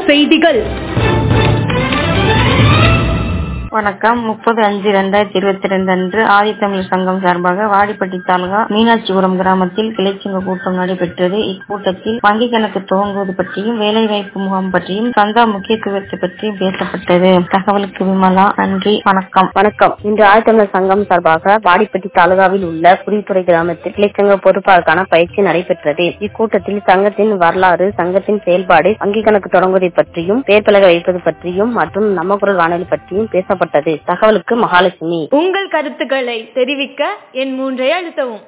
செய்திகள் வணக்கம் முப்பது அஞ்சு ரெண்டாயிரத்தி இருபத்தி ரெண்டு அன்று ஆதித்தமிழ் சங்கம் சார்பாக வாடிப்பட்டி தாலுகா மீனாட்சிபுரம் கிராமத்தில் கிளைச்சங்க கூட்டம் நடைபெற்றது இக்கூட்டத்தில் வங்கி கணக்கு துவங்குவது பற்றியும் வேலைவாய்ப்பு முகாம் பற்றியும் சந்தா முக்கியத்துவத்தை பற்றியும் பேசப்பட்டது தகவலுக்கு விமலா நன்றி வணக்கம் வணக்கம் இன்று ஆழ்த்தமிழர் சங்கம் சார்பாக வாடிப்பட்டி தாலுகாவில் உள்ள புரித்துறை கிராமத்தில் கிளைச்சங்க பொறுப்பாளருக்கான பயிற்சி நடைபெற்றது இக்கூட்டத்தில் சங்கத்தின் வரலாறு சங்கத்தின் செயல்பாடு வங்கி கணக்கு தொடங்குவதை பற்றியும் பேர் பலகை வைப்பது பற்றியும் மற்றும் நம்ம குரல் வானொலி பற்றியும் பேசப்பட்டது தகவலுக்கு மகாலட்சுமி உங்கள் கருத்துக்களை தெரிவிக்க என் மூன்றை அழுத்தவும்